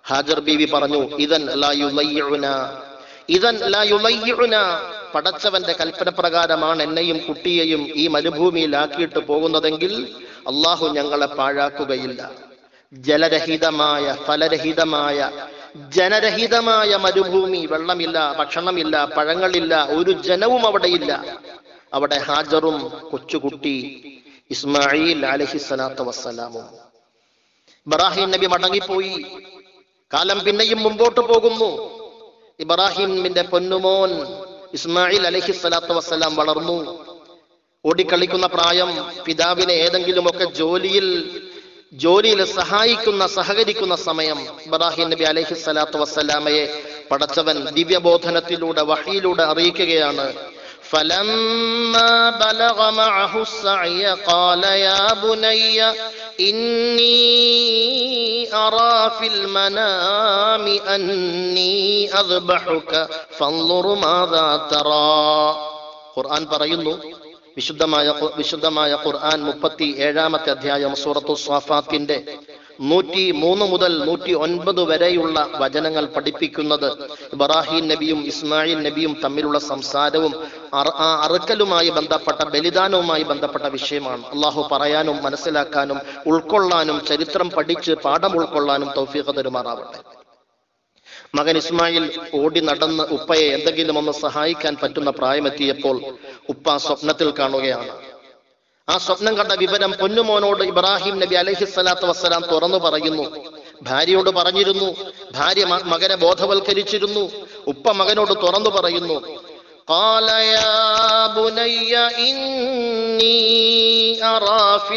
ഹാജർ ബീവി പറഞ്ഞു ഇതൻ ലാ യുളയ്യുന ഇതൻ ലാ യുളയ്യുന പടച്ചവന്റെ കൽപ്പന പ്രകാരമാണ് എന്നെയും കുട്ടിയെയും ഈ മരുഭൂമിയിലാക്കിയിട്ട് പോകുന്നതെങ്കിൽ അള്ളാഹു ഞങ്ങളെ പാഴാക്കുകയില്ല ജലരഹിതമായ ഫലരഹിതമായ ജനരഹിതമായ മരുഭൂമി വെള്ളമില്ല ഭക്ഷണമില്ല പഴങ്ങളില്ല ഒരു ജനവും അവിടെയില്ല അവിടെ ഹാജറും കൊച്ചുകുട്ടി ഇസ്മായിൽ അലഹിസ്സലാത്തു വസ്സലാമും ഇബ്രാഹിം നബി മടങ്ങിപ്പോയി കാലം പിന്നെയും മുമ്പോട്ട് പോകുന്നു ഇബ്രാഹിമിന്റെ പൊന്നുമോൻ ഇസ്മായിൽ അലഹിസ്സലാത്തു വസ്സലാം വളർന്നു ഓടിക്കളിക്കുന്ന പ്രായം പിതാവിനെ ഏതെങ്കിലുമൊക്കെ ജോലിയിൽ ജോലിയിൽ സഹായിക്കുന്ന സഹകരിക്കുന്ന സമയം ഇബ്രാഹിം നബി അലൈഹി സ്വലാത്തു വസ്സലാമയെ പടച്ചവൻ ദിവ്യബോധനത്തിലൂടെ വഹിയിലൂടെ അറിയിക്കുകയാണ് فلما بلغ معه السعي قال يا بني إني أرى في المنام أني أذبحك فانظر ماذا ترى ഖുർആൻ പറയുന്നു വിശുദ്ധമായ ഖു- വിശുദ്ധമായ ഖുർആൻ മുപ്പത്തി ഏഴാമത്തെ അധ്യായം സൂറത്തു സ്വാഫാത്തിന്റെ നൂറ്റി മൂന്ന് മുതൽ നൂറ്റി ഒൻപത് വരെയുള്ള വചനങ്ങൾ പഠിപ്പിക്കുന്നത് ഇബ്രാഹിം നബിയും ഇസ്മായിൽ നബിയും തമ്മിലുള്ള സംസാരവും അറ- ആ അറുക്കലുമായി ബന്ധപ്പെട്ട ബലിദാനവുമായി ബന്ധപ്പെട്ട വിഷയമാണ് അള്ളാഹു പറയാനും മനസ്സിലാക്കാനും ഉൾക്കൊള്ളാനും ചരിത്രം പഠിച്ച് പാഠം ഉൾക്കൊള്ളാനും തൗഫീഖ് തരുമാറാവട്ടെ മകൻ ഇസ്മായിൽ ഓടി നടന്ന് ഉപ്പയെ എന്തെങ്കിലും ഒന്ന് സഹായിക്കാൻ പറ്റുന്ന പ്രായമെത്തിയപ്പോൾ ഉപ്പ സ്വപ്നത്തിൽ കാണുകയാണ് ആ സ്വപ്നം കണ്ട വിവരം പൊന്നുമോനോട് ഇബ്രാഹിം നബി അലൈഹി സ്വലാത്തു വസ്സലാം തുറന്നു പറയുന്നു ഭാര്യയോട് പറഞ്ഞിരുന്നു ഭാര്യ മ- മകനെ ബോധവൽക്കരിച്ചിരുന്നു ഉപ്പ മകനോട് തുറന്നു പറയുന്നു قال يا بني إني أرى في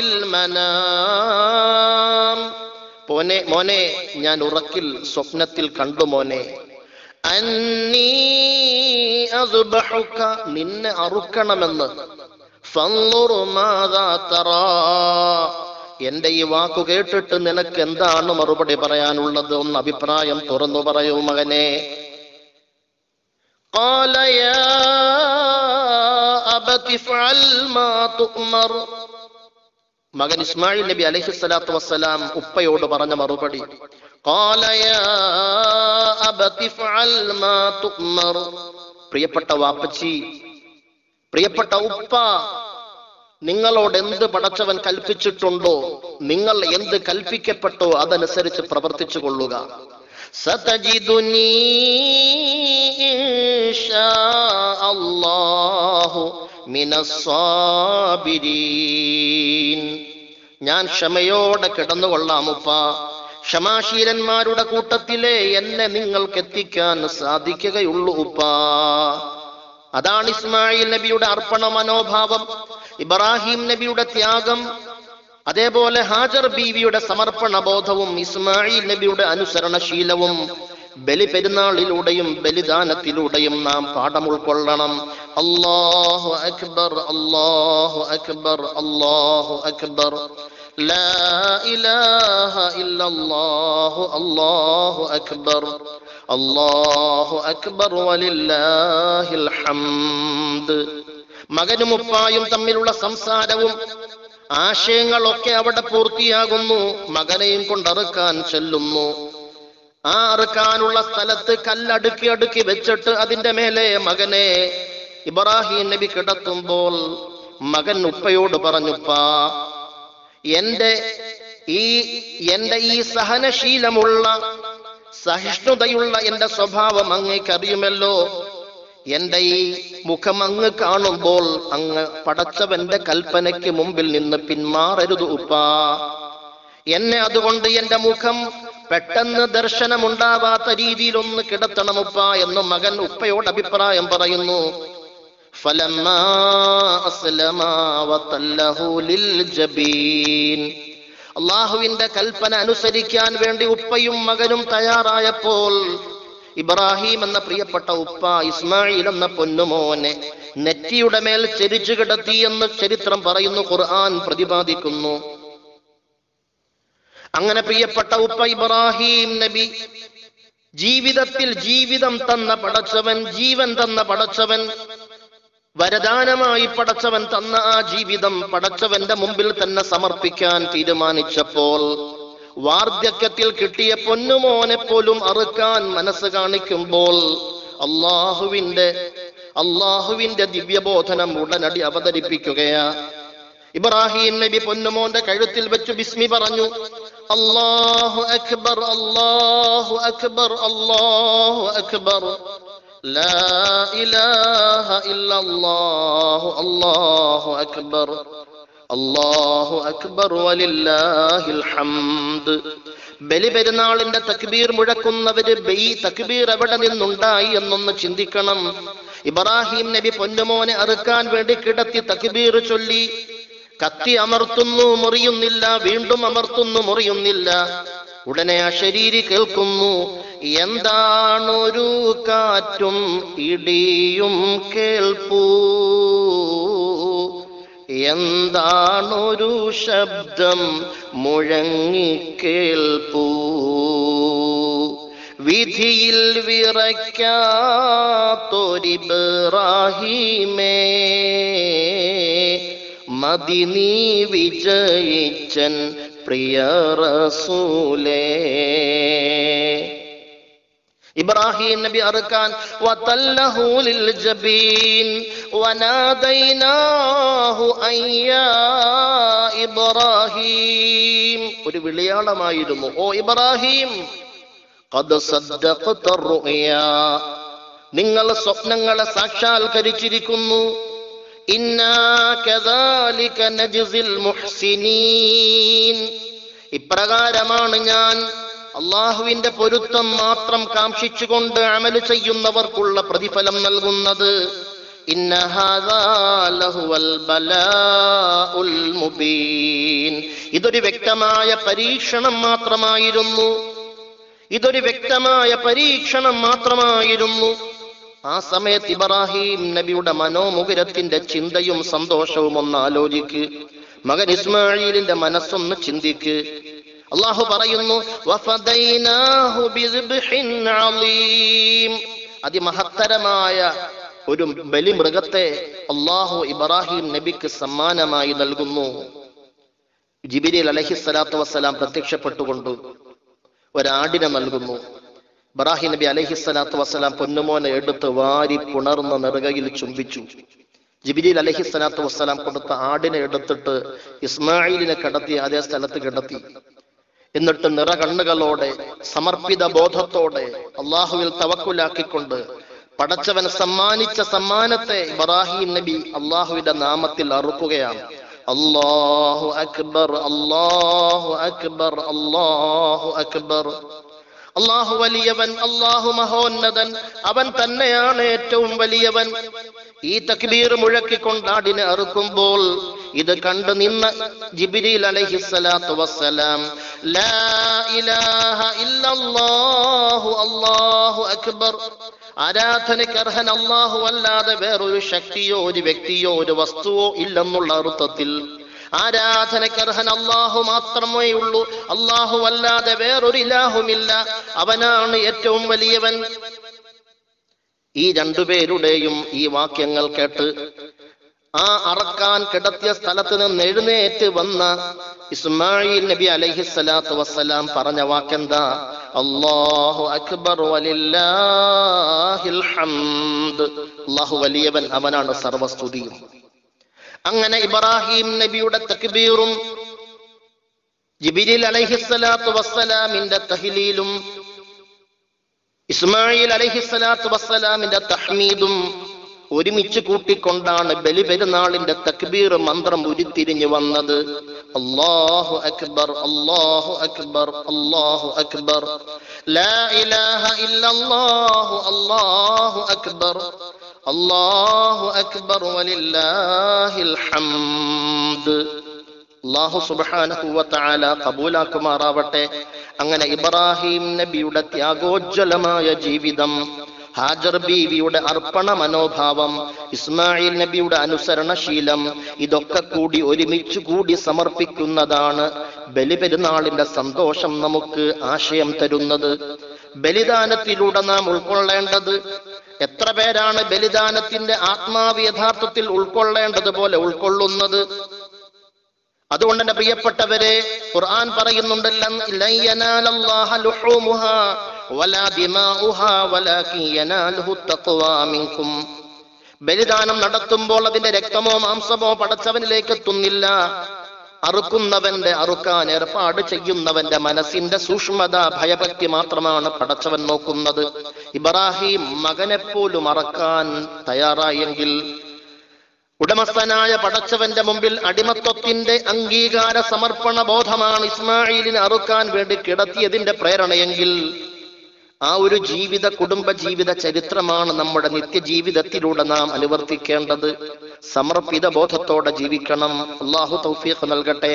المنام പോനെ മോനെ ഞാൻ ഉറക്കിൽ സ്വപ്നത്തിൽ കണ്ടു മോനെ അന്നീ അസ്ബഹുക, നിന്നെ അറുക്കണമെന്ന് ഫൻളുറു മാതാ തറാ. എന്റെ ഈ വാക്കു കേട്ടിട്ട് നിനക്ക് എന്താണ് മറുപടി പറയാനുള്ളത് ഒന്ന് അഭിപ്രായം തുറന്നു പറയൂ മകനെ قال يا أبت افعل ما تؤمر മകൻ ഇസ്മായിൽ നബി അലൈഹി സ്വലാത്തു വസ്സലാം ഉപ്പയോട് പറഞ്ഞ മറുപടി قال يا أبت افعل ما تؤمر പ്രിയപ്പെട്ട വാപ്പച്ചി പ്രിയപ്പെട്ട ഉപ്പ നിങ്ങളോട് എന്ത് പടച്ചവൻ കൽപ്പിച്ചിട്ടുണ്ടോ നിങ്ങൾ എന്ത് കൽപ്പിക്കപ്പെട്ടോ അതനുസരിച്ച് പ്രവർത്തിച്ചു കൊള്ളുക സതജിദുനീ ഇൻഷാ അല്ലാഹു മിനസ്സാബിരീൻ ഞാൻ ക്ഷമയോടെ കിടന്നുകൊള്ളാം ഉപ്പ ക്ഷമാശീലന്മാരുടെ കൂട്ടത്തിലെ എന്നെ നിങ്ങൾക്ക് എത്തിക്കാൻ സാധിക്കുകയുള്ളൂ ഉപ്പ അതാണ് ഇസ്മായിൽ നബിയുടെ അർപ്പണ മനോഭാവം ഇബ്രാഹിം നബിയുടെ ത്യാഗം അതേപോലെ ഹാജർ ബീവിയുടെ സമർപ്പണ ബോധവും ഇസ്മായിൽ നബിയുടെ അനുസരണശീലവും ബലി പെരുന്നാളിലൂടെയും ബലിദാനത്തിലൂടെയും നാം പാഠം ഉൾക്കൊള്ളണം അല്ലാഹു അക്ബർ അല്ലാഹു അക്ബർ അല്ലാഹു അക്ബർ لا إله إلا الله الله أكبر الله أكبر ولله الحمد മകനും ഉപ്പായും തമ്മിലുള്ള സംസാരവും ആശയങ്ങളൊക്കെ അവിടെ പൂർത്തിയാകുന്നു മകനെയും കൊണ്ടറുക്കാൻ ചെല്ലുന്നു ആ അറുക്കാനുള്ള സ്ഥലത്ത് കല്ലടുക്കി അടുക്കി വെച്ചിട്ട് അതിന്റെ മേലെ മകനെ ഇബ്രാഹിം നബി കിടത്തുമ്പോൾ മകൻ ഉപ്പയോട് പറഞ്ഞുപ്പാ എന്റെ ഈ എന്റെ ഈ സഹനശീലമുള്ള സഹിഷ്ണുതയുള്ള എന്റെ സ്വഭാവം അങ്ങേക്കറിയുമല്ലോ എന്റെ ഈ മുഖം അങ്ങ് കാണുമ്പോൾ അങ്ങ് പടച്ചവന്റെ കൽപ്പനയ്ക്ക് മുമ്പിൽ നിന്ന് പിന്മാറരുത് ഉപ്പാ എന്നെ അതുകൊണ്ട് എന്റെ മുഖം പെട്ടെന്ന് ദർശനമുണ്ടാവാത്ത രീതിയിൽ ഒന്ന് കിടത്തണം ഉപ്പ എന്ന് മകൻ ഉപ്പയോട് അഭിപ്രായം പറയുന്നു فلما أسلما وتله للجبين അള്ളാഹുവിന്റെ കൽപ്പന അനുസരിക്കാൻ വേണ്ടി ഉപ്പയും മകനും തയ്യാറായപ്പോൾ ഇബ്രാഹിം എന്ന പ്രിയപ്പെട്ട ഉപ്പ ഇസ്മായിൽ എന്ന പൊന്നുമോനെ നെറ്റിയുടെ മേൽ ചെരിച്ചു കിടത്തി എന്ന് ചരിത്രം പറയുന്നു ഖുർആൻ പ്രതിപാദിക്കുന്നു അങ്ങനെ പ്രിയപ്പെട്ട ഉപ്പ ഇബ്രാഹിം നബി ജീവിതത്തിൽ ജീവിതം തന്ന പടച്ചവൻ ജീവൻ തന്ന പടച്ചവൻ വരദാനമായി പടച്ചവൻ തന്ന ആ ജീവിതം പടച്ചവന്റെ മുമ്പിൽ തന്നെ സമർപ്പിക്കാൻ തീരുമാനിച്ചപ്പോൾ വാർദ്ധക്യത്തിൽ കിട്ടിയ പൊന്നുമോനെ പോലും അറുക്കാൻ മനസ്സ് കാണിക്കുമ്പോൾ അള്ളാഹുവിന്റെ അള്ളാഹുവിന്റെ ദിവ്യബോധനം ഉടനടി അവതരിപ്പിക്കുകയാ ഇബ്രാഹിം നബി പൊന്നുമോന്റെ കഴുത്തിൽ വെച്ച് ബിസ്മി പറഞ്ഞു അല്ലാഹു അക്ബർ അല്ലാഹു അക്ബർ അല്ലാഹു അക്ബർ ലാ ഇലാഹ ഇല്ലല്ലാഹു അല്ലാഹു അക്ബർ അല്ലാഹു അക്ബർ വലില്ലാഹിൽ ഹംദ് ബലി പെരുന്നാളിന്റെ തക്ബീർ മുഴക്കുന്നവര് ഈ തക്ബീർ എവിടെ നിന്നുണ്ടായി എന്നൊന്ന് ചിന്തിക്കണം ഇബ്രാഹിം നബി പൊന്നുമോനെ അറുക്കാൻ വേണ്ടി കിടത്തി തക്ബീർ ചൊല്ലി കത്തി അമർത്തുന്നു മുറിയുന്നില്ല വീണ്ടും അമർത്തുന്നു മുറിയുന്നില്ല ഉടനെ ആ ശരീരി കേൾക്കുന്നു എന്താണൊരു കാറ്റും ഇടിയും കേൾപ്പൂ എന്താണൊരു ശബ്ദം മുഴങ്ങിക്കേൾപ്പൂ വിധിയിൽ വിറയ്ക്കാത്തൊരിബ്രാഹിമേ മതി നീ വിജയിച്ചൻ പ്രിയ റസൂലേ ഇബ്രാഹിം നബി അറുക്കാൻ വതല്ലഹു ലിൽ ജബീൻ വനാദൈനാഹു അയ്യാ ഇബ്രാഹിം ഒരു വിളിയാളമായിരുന്നു ഓ ഇബ്രാഹിം ഖദ് സദ്ദഖത റുഅയാ നിങ്ങൾ സ്വപ്നങ്ങളെ സാക്ഷാത്കരിച്ചിരിക്കുന്നു ഇന്നാ കദാലിക നജ്സിൽ മുഹ്സിനീൻ ഇപ്രകാരമാണ് ഞാൻ അള്ളാഹുവിന്റെ പൊരുത്തം മാത്രം കാംക്ഷിച്ചുകൊണ്ട് അമല് ചെയ്യുന്നവർക്കുള്ള പ്രതിഫലം നൽകുന്നത് ഇന്ന ഹാദാ ലഹുവൽ ബലാഉൽ മുബീൻ ഇതൊരു വ്യക്തമായ പരീക്ഷണം മാത്രമായിരുന്നു ഇതൊരു വ്യക്തമായ പരീക്ഷണം മാത്രമായിരുന്നു ആ സമയത്ത് ഇബ്രാഹിം നബിയുടെ മനോമുകുരത്തിന്റെ ചിന്തയും സന്തോഷവും ഒന്ന് ആലോചിക്ക് മകൻ ഇസ്മായിലിന്റെ മനസ്സൊന്ന് ചിന്തിക്ക് അള്ളാഹു പറയുന്നു "വഫദൈനാഹു ബിദ്ബ്ഹിൻ അളീം." അതിമഹത്തരമായ ഒരു ബലിമൃഗത്തെ അള്ളാഹു ഇബ്രാഹിം നബിക്ക് സമ്മാനമായി നൽകുന്നു ജിബിരിൽ അലഹി സ്വലാത്തു വസ്സലാം പ്രത്യക്ഷപ്പെട്ടുകൊണ്ട് ഒരാടിനെ നൽകുന്നു ഇബ്രാഹിം നബി അലഹി സ്വലാത്തു വസ്സലാം പൊന്നുമോനെ എടുത്ത് വാരി പുണർന്ന നെറുകയിൽ ചുംബിച്ചു ജിബിരിൽ അലഹി സ്വലാത്തു വസ്സലാം കൊടുത്ത ആടിനെ എടുത്തിട്ട് ഇസ്മായിലിനെ കിടത്തി അതേ സ്ഥലത്ത് കിടത്തി എന്നിട്ട് നിറകണ്ണുകളോടെ സമർപ്പിത ബോധത്തോടെ അള്ളാഹുവിൽ തവക്കുലാക്കിക്കൊണ്ട് പടച്ചവൻ സമ്മാനിച്ച സമ്മാനത്തെ ഇബ്രാഹിം നബി അള്ളാഹുവിന്റെ നാമത്തിൽ അറുക്കുകയാണ് അല്ലാഹു അക്ബർ അല്ലാഹു അക്ബർ അല്ലാഹു അക്ബർ അള്ളാഹു വലിയവൻ അള്ളാഹു മഹോന്നതൻ അവൻ തന്നെയാണ് ഏറ്റവും വലിയവൻ ഈ തക്ബീർ മുഴക്കിക്കൊണ്ട് ആടിനെ അറുക്കുമ്പോൾ ഇത് കണ്ടു നിന്ന ജിബിരിൽ അലൈഹിസ്സലാത്തു വസ്സലാം ലാ ഇലാഹ ഇല്ലല്ലാഹു അല്ലാഹു അക്ബർ ആരാധനയ്ക്ക് അർഹൻ അള്ളാഹു അല്ലാതെ വേറൊരു ശക്തിയോ ഒരു വ്യക്തിയോ ഒരു വസ്തുവോ ഇല്ലെന്നുള്ള അർത്ഥത്തിൽ ആരാധനയ്ക്ക് അർഹൻ അള്ളാഹു മാത്രമേ ഉള്ളൂ അള്ളാഹു അല്ലാതെ വേറൊരു ഇലാഹുമില്ല അവനാണ് ഏറ്റവും വലിയവൻ ഈ രണ്ടുപേരുടെയും ഈ വാക്യങ്ങൾ കേട്ട് ആ അറക്കാൻ കിടത്തിയ സ്ഥലത്ത് നിന്ന് എഴുന്നേറ്റ് വന്ന ഇസ്മായിൽ നബി അലൈഹിസ്സലാത്തു വസ്സലാം പറഞ്ഞ വാക്കെന്താ അല്ലാഹു അക്ബർ വലില്ലാഹിൽ ഹംദ് അല്ലാഹു വലിയവൻ അവനാണ് സർവസ്തുതിയും അങ്ങനെ ഇബ്രാഹിം നബിയുടെ തക്ബീറും ജിബിരിൽ അലൈഹിസ്സലാത്തു വസ്സലാമിന്റെ തഹ്ലീലും ഇസ്മായിൽ അലൈഹിസ്സലാത്തു വസ്സലാമിന്റെ തഹ്മീദും ഒരുമിച്ച് കൂട്ടിക്കൊണ്ടാണ് ബലി പെരുന്നാളിന്റെ തക്ബീർ മന്ത്രം ഉരുത്തിരിഞ്ഞു വന്നത് അല്ലാഹു അക്ബർ അല്ലാഹു അക്ബർ അല്ലാഹു അക്ബർ ലാ ഇലാഹ ഇല്ലല്ലാഹു അല്ലാഹു അക്ബർ അല്ലാഹു അക്ബർ വലില്ലാഹിൽ ഹംദ് അള്ളാഹു സുബ്ഹാനഹു വ തആല കബൂലാക്കുമാറാവട്ടെ അങ്ങനെ ഇബ്രാഹിം നബിയുടെ ത്യാഗോജ്വലമായ ജീവിതം ഹാജർ ബീവിയുടെ അർപ്പണ മനോഭാവം ഇസ്മായിൽ നബിയുടെ അനുസരണശീലം ഇതൊക്കെ കൂടി ഒരുമിച്ച് കൂടി സമർപ്പിക്കുന്നതാണ് ബലിപെരുന്നാളിന്റെ സന്തോഷം നമുക്ക് ആശയം തരുന്നത് ബലിദാനത്തിലൂടെ നാം ഉൾക്കൊള്ളേണ്ടത് എത്ര പേരാണ് ബലിദാനത്തിന്റെ ആത്മാവ് യഥാർത്ഥത്തിൽ ഉൾക്കൊള്ളേണ്ടതുപോലെ ഉൾക്കൊള്ളുന്നത് അതുകൊണ്ട് എന്റെ പ്രിയപ്പെട്ടവരെ ഖുർആൻ പറയുന്നുണ്ട് ലൻ- ലൻ യനാലല്ലാഹ ലുഹൂമുഹാ വലാ ദിമാഉഹാ വലാകിൻ യനാലുഹു തഖ്വാ മിൻകും ബലിദാനം നടത്തുമ്പോൾ അതിന്റെ രക്തമോ മാംസമോ പടച്ചവനിലേക്ക് എത്തുന്നില്ല അറുക്കുന്നവന്റെ അറുക്കാൻ ഏർപ്പാട് ചെയ്യുന്നവന്റെ മനസ്സിന്റെ സൂക്ഷ്മത ഭയഭക്തി മാത്രമാണ് പടച്ചവൻ നോക്കുന്നത് ഇബ്രാഹിം മകനെ പോലും അറക്കാൻ തയ്യാറായെങ്കിൽ ഉടമസ്ഥനായ പടച്ചവന്റെ മുമ്പിൽ അടിമത്വത്തിന്റെ അംഗീകാര സമർപ്പണ ബോധമാണ് ഇസ്മായിലിനെ അറുക്കാൻ വേണ്ടി കിടത്തിയതിന്റെ പ്രേരണയെങ്കിൽ ആ ഒരു ജീവിത കുടുംബ ജീവിത ചരിത്രമാണ് നമ്മുടെ നിത്യജീവിതത്തിലൂടെ നാം അനുവർത്തിക്കേണ്ടത് സമർപ്പിത ബോധത്തോടെ ജീവിക്കണം അള്ളാഹു തൗഫീഖ് നൽകട്ടെ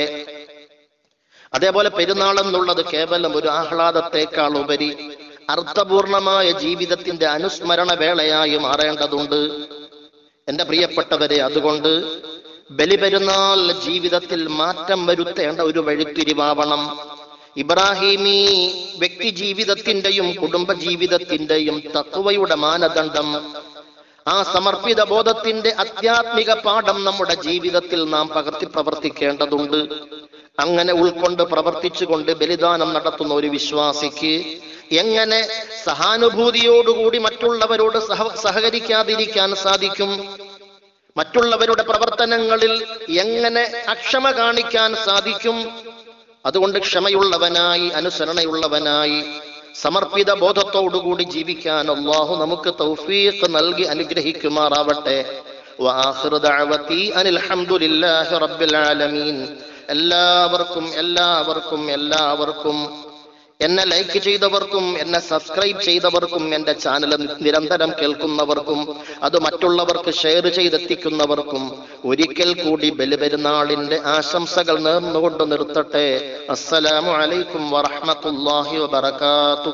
അതേപോലെ പെരുന്നാൾ എന്നുള്ളത് കേവലം ഒരു ആഹ്ലാദത്തെക്കാൾ ഉപരി അർത്ഥപൂർണമായ ജീവിതത്തിന്റെ അനുസ്മരണ വേളയായി മാറേണ്ടതുണ്ട് എന്റെ പ്രിയപ്പെട്ടവരെ അതുകൊണ്ട് ബലിപെരുന്നാൾ ജീവിതത്തിൽ മാറ്റം വരുത്തേണ്ട ഒരു വഴിത്തിരിവാവണം ഇബ്രാഹിമി വ്യക്തി ജീവിതത്തിന്റെയും കുടുംബ ജീവിതത്തിന്റെയും തത്വയുടെ മാനദണ്ഡം ആ സമർപ്പിത ബോധത്തിന്റെ ആധ്യാത്മിക പാഠം നമ്മുടെ ജീവിതത്തിൽ നാം പകർത്തി പ്രവർത്തിക്കേണ്ടതുണ്ട് അങ്ങനെ ഉൾക്കൊണ്ട് പ്രവർത്തിച്ചുകൊണ്ട് ബലിദാനം നടത്തുന്ന ഒരു വിശ്വാസിക്ക് എങ്ങനെ സഹാനുഭൂതിയോടുകൂടി മറ്റുള്ളവരോട് സഹ സഹകരിക്കാതിരിക്കാൻ സാധിക്കും മറ്റുള്ളവരുടെ പ്രവർത്തനങ്ങളിൽ എങ്ങനെ അക്ഷമ കാണിക്കാൻ സാധിക്കും അതുകൊണ്ട് ക്ഷമയുള്ളവനായി അനുസരണയുള്ളവനായി സമർപ്പിത ബോധത്തോടുകൂടി ജീവിക്കാൻ അള്ളാഹു നമുക്ക് തൗഫീഖ് നൽകി അനുഗ്രഹിക്കുമാറാവട്ടെ വആഖിറു ദഅവതി അനിൽ ഹംദുലില്ലാഹി റബ്ബിൽ ആലമീൻ എല്ലാവർക്കും എല്ലാവർക്കും എല്ലാവർക്കും എന്നെ ലൈക്ക് ചെയ്തവർക്കും എന്നെ സബ്സ്ക്രൈബ് ചെയ്തവർക്കും എന്റെ ചാനൽ നിരന്തരം കേൾക്കുന്നവർക്കും അത് മറ്റുള്ളവർക്ക് ഷെയർ ചെയ്തെത്തിക്കുന്നവർക്കും ഒരിക്കൽ കൂടി ബലിപെരുന്നാളിന്റെ ആശംസകൾ നേർന്നുകൊണ്ട് നിർത്തട്ടെ അസ്സലാമു അലൈക്കും വറഹ്മത്തുള്ളാഹി വബറകാതുഹു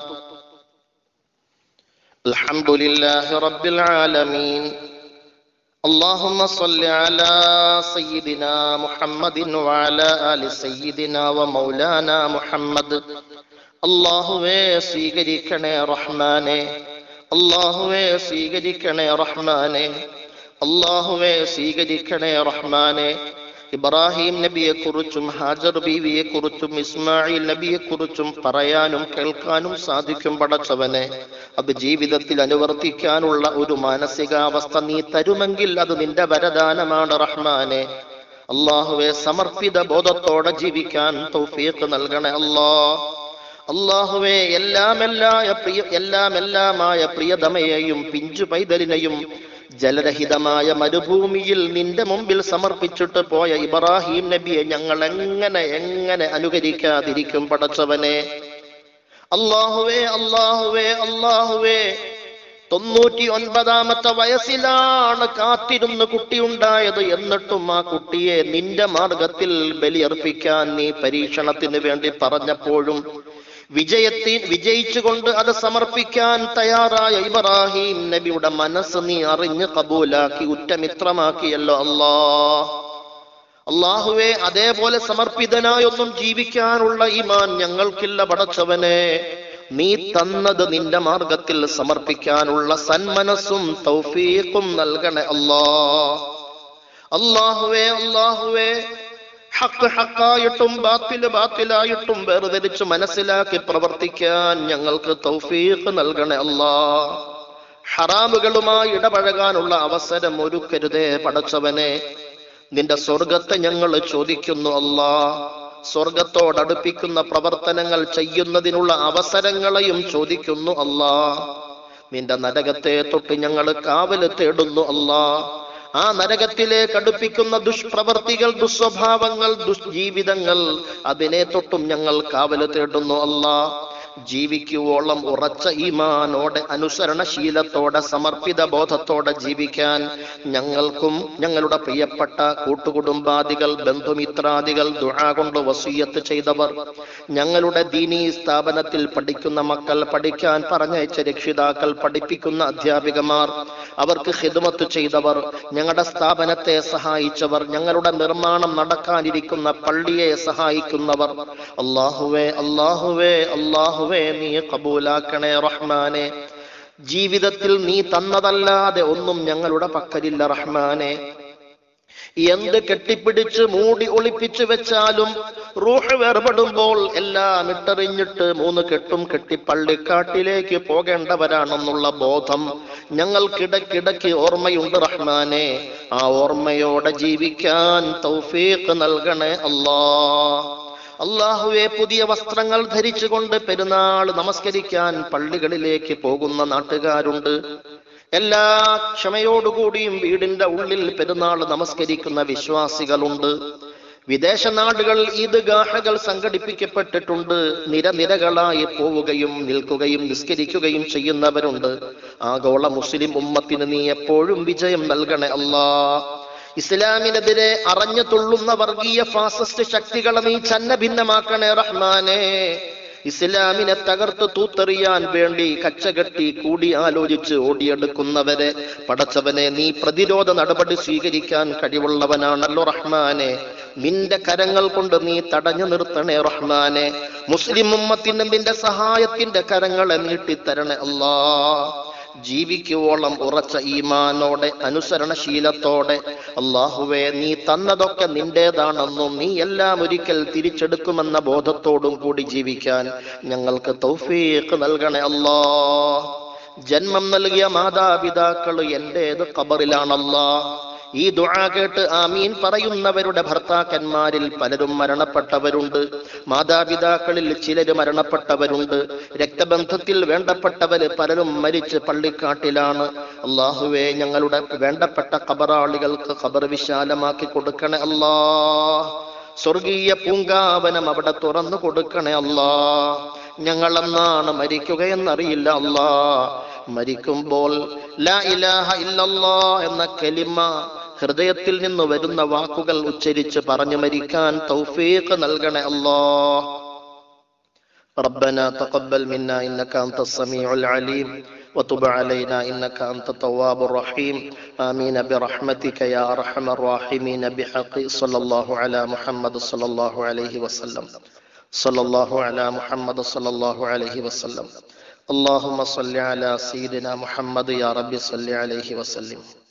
അൽഹംദുലില്ലാഹി റബ്ബിൽ ആലമീൻ اللهم صل على سيدنا محمد وعلى آل سيدنا ومولانا محمد അള്ളാഹുവേ സ്വീകരിക്കണേ റഹ്മാനെ അള്ളാഹുവേ സ്വീകരിക്കണേ റഹ്മാനെ അള്ളാഹുവേ സ്വീകരിക്കണേ റഹ്മാനെ ഇബ്രാഹിം നബിയെ കുറിച്ചും ഹാജർ ബീവിയെ കുറിച്ചും ഇസ്മായിൽ നബിയെ കുറിച്ചും പറയാനും കേൾക്കാനും സാധിക്കും പടച്ചവനെ അത് ജീവിതത്തിൽ അനുവർത്തിക്കാനുള്ള ഒരു മാനസികാവസ്ഥ നീ തരുമെങ്കിൽ അത് നിന്റെ വരദാനമാണ് റഹ്മാനെ അള്ളാഹുവെ സമർപ്പിത ബോധത്തോടെ ജീവിക്കാൻ തൗഫീഖ് നൽകണേ അല്ലാ അള്ളാഹുവെ എല്ലാമെല്ലായ പ്രിയ എല്ലാമെല്ലാമായ പ്രിയതമയെയും പിഞ്ചു പൈതലിനെയും ജലരഹിതമായ മരുഭൂമിയിൽ നിന്റെ മുമ്പിൽ സമർപ്പിച്ചിട്ട് പോയ ഇബ്രാഹിം നബിയെ ഞങ്ങൾ എങ്ങനെ എങ്ങനെ അനുകരിക്കാതിരിക്കും പടച്ചവനെ അള്ളാഹുവേ അള്ളാഹുവേ അള്ളാഹുവേ തൊണ്ണൂറ്റി ഒൻപതാമത്തെ വയസ്സിലാണ് കാത്തിരുന്ന് കുട്ടിയുണ്ടായത് എന്നിട്ടും ആ കുട്ടിയെ നിന്റെ മാർഗത്തിൽ ബലിയർപ്പിക്കാൻ നീ പരീക്ഷണത്തിന് വേണ്ടി പറഞ്ഞപ്പോഴും വിജയത്തി വിജയിച്ചുകൊണ്ട് അത് സമർപ്പിക്കാൻ തയ്യാറായ ഇബ്രാഹിം നബിയുടെ മനസ്സ് നീ അറിഞ്ഞ് കബൂലാക്കി ഉറ്റമിത്രമാക്കിയല്ലോ അല്ലാ അള്ളാഹുവെ അതേപോലെ സമർപ്പിതനായൊന്നും ജീവിക്കാനുള്ള ഈമാൻ ഞങ്ങൾക്കില്ല പടച്ചവനെ നീ തന്നത് നിന്റെ മാർഗത്തിൽ സമർപ്പിക്കാനുള്ള സന്മനസ്സും തൗഫീഖും നൽകണേ അല്ലാ അള്ളാഹുവേ അള്ളാഹുവേ ഹക്ക് ഹക്കായിട്ടും ബാത്തില് ബാത്തിലായിട്ടും വേർതിരിച്ച് മനസ്സിലാക്കി പ്രവർത്തിക്കാൻ ഞങ്ങൾക്ക് തൗഫീഖ് നൽകണേ അല്ലാ ഹറാമുകളുമായി ഇടപഴകാനുള്ള അവസരം ഒരുക്കരുതേ പടച്ചവനെ നിന്റെ സ്വർഗത്തെ ഞങ്ങൾ ചോദിക്കുന്നു അല്ലാ സ്വർഗത്തോടടുപ്പിക്കുന്ന പ്രവർത്തനങ്ങൾ ചെയ്യുന്നതിനുള്ള അവസരങ്ങളെയും ചോദിക്കുന്നു അല്ലാ നിന്റെ നരകത്തെ തൊട്ട് ഞങ്ങൾ കാവല് തേടുന്നു അല്ലാ ആ നരകത്തിലേക്ക് അടുപ്പിക്കുന്ന ദുഷ്പ്രവർത്തികൾ ദുസ്വഭാവങ്ങൾ ദുഷ്ജീവിതങ്ങൾ അതിനെ തൊട്ടും ഞങ്ങൾ കാവല് തേടുന്നു അല്ലാ ജീവിക്കുവോളം ഉറച്ച ഈമാനോടെ അനുസരണശീലത്തോടെ സമർപ്പിത ബോധത്തോടെ ജീവിക്കാൻ ഞങ്ങൾക്കും ഞങ്ങളുടെ പ്രിയപ്പെട്ട കൂട്ടുകുടുംബാദികൾ ബന്ധുമിത്രാദികൾ ദുആ കൊണ്ട് വസീയത്ത് ചെയ്തവർ ഞങ്ങളുടെ ദീനീ സ്ഥാപനത്തിൽ പഠിക്കുന്ന മക്കൾ പഠിക്കാൻ പറഞ്ഞയച്ച രക്ഷിതാക്കൾ പഠിപ്പിക്കുന്ന അധ്യാപികമാർ അവർക്ക് ഹിദ്മത്ത് ചെയ്തവർ ഞങ്ങളുടെ സ്ഥാപനത്തെ സഹായിച്ചവർ ഞങ്ങളുടെ നിർമ്മാണം നടക്കാനിരിക്കുന്ന പള്ളിയെ സഹായിക്കുന്നവർ അള്ളാഹുവേ അള്ളാഹുവേ അള്ളാഹുവേ നീ കബൂലാക്കണേ റഹ്മാനെ ജീവിതത്തിൽ നീ തന്നതല്ലാതെ ഒന്നും ഞങ്ങളുടെ പക്കലില്ല റഹ്മാനെ എന്ത് കെട്ടിപ്പിടിച്ച് മൂടി ഒളിപ്പിച്ചു വെച്ചാലും റൂഹ് വേർപെടുമ്പോൾ എല്ലാം ഇട്ടെറിഞ്ഞിട്ട് മൂന്ന് കെട്ടും കെട്ടി പള്ളിക്കാട്ടിലേക്ക് പോകേണ്ടവരാണെന്നുള്ള ബോധം ഞങ്ങൾക്കിടക്കിടയ്ക്ക് ഓർമ്മയുണ്ട് റഹ്മാനെ ആ ഓർമ്മയോടെ ജീവിക്കാൻ തൗഫീഖ് നൽകണേ അല്ലാ അള്ളാഹുവെ പുതിയ വസ്ത്രങ്ങൾ ധരിച്ചുകൊണ്ട് പെരുന്നാൾ നമസ്കരിക്കാൻ പള്ളികളിലേക്ക് പോകുന്ന നാട്ടുകാരുണ്ട് എല്ലാ ക്ഷമയോടുകൂടിയും വീടിന്റെ ഉള്ളിൽ പെരുന്നാൾ നമസ്കരിക്കുന്ന വിശ്വാസികളുണ്ട് വിദേശ നാടുകൾ ഈദ്ഗാഹകൾ സംഘടിപ്പിക്കപ്പെട്ടിട്ടുണ്ട് നിരനിരകളായി പോവുകയും നിൽക്കുകയും നിസ്കരിക്കുകയും ചെയ്യുന്നവരുണ്ട് ആഗോള മുസ്ലിം ഉമ്മത്തിന് നീ എപ്പോഴും വിജയം നൽകണേ അല്ലാ ഇസ്ലാമിനെതിരെ അറിഞ്ഞു തുള്ളുന്ന വർഗീയ ഫാസിസ്റ്റ് ശക്തികളെ നീ ചന്ന ഭിന്നമാക്കണേ റഹ്മാനെ ഇസ്ലാമിനെ തകർത്ത് തൂത്തെറിയാൻ വേണ്ടി കച്ചകെട്ടി കൂടി ആലോചിച്ച് ഓടിയെടുക്കുന്നവരെ പടച്ചവനെ നീ പ്രതിരോധ നടപടി സ്വീകരിക്കാൻ കഴിവുള്ളവനാണല്ലോ റഹ്മാനെ നിന്റെ കരങ്ങൾ കൊണ്ട് നീ തടഞ്ഞു നിർത്തണേ റഹ്മാനെ മുസ്ലിം ഉമ്മത്തിന് നിന്റെ സഹായത്തിന്റെ കരങ്ങളെ നീട്ടിത്തരണേ അല്ലാ ജീവിക്കുവോളം ഉറച്ച ഈമാനോടെ അനുസരണശീലത്തോടെ അള്ളാഹുവെ നീ തന്നതൊക്കെ നിന്റേതാണെന്നും നീ എല്ലാം ഒരിക്കൽ തിരിച്ചെടുക്കുമെന്ന ബോധത്തോടും കൂടി ജീവിക്കാൻ ഞങ്ങൾക്ക് തൗഫീഖ് നൽകണേ അല്ലാ ജന്മം നൽകിയ മാതാപിതാക്കൾ എന്റേത് ഖബറിലാണല്ലാ ഈ ദുആ കേട്ട് ആമീൻ പറയുന്നവരുടെ ഭർത്താക്കന്മാരിൽ പലരും മരണപ്പെട്ടവരുണ്ട് മാതാപിതാക്കളിൽ ചിലര് മരണപ്പെട്ടവരുണ്ട് രക്തബന്ധത്തിൽ വേണ്ടപ്പെട്ടവര് പലരും മരിച്ച് പള്ളിക്കാട്ടിലാണ് അള്ളാഹുവെ ഞങ്ങളുടെ വേണ്ടപ്പെട്ട ഖബറാളികൾക്ക് ഖബർ വിശാലമാക്കി കൊടുക്കണേ അല്ലാ സ്വർഗീയ പൂങ്കാവനം അവിടെ തുറന്നു കൊടുക്കണേ അല്ലാ ഞങ്ങൾ എന്നാണ് മരിക്കുകയെന്നറിയില്ല അല്ലാ മരിക്കുമ്പോൾ ലാ ഇലാഹ ഇല്ലല്ലാ എന്ന കലിമ ഹൃദയത്തിൽ നിന്ന് വരുന്ന വാക്കുകൾ ഉച്ചരിച്ച് പറഞ്ഞു മരിക്കാൻ തൗഫീഖ് നൽകണേ അല്ലാ ربنا تقبل منا انك انت السميع العليم وتب علينا انك انت التواب الرحيم امين برحمتك يا ارحم الراحمين بحق صلى الله على محمد صلى الله عليه وسلم صلى الله على محمد صلى الله عليه وسلم اللهم صل على سيدنا محمد يا رب صل عليه وسلم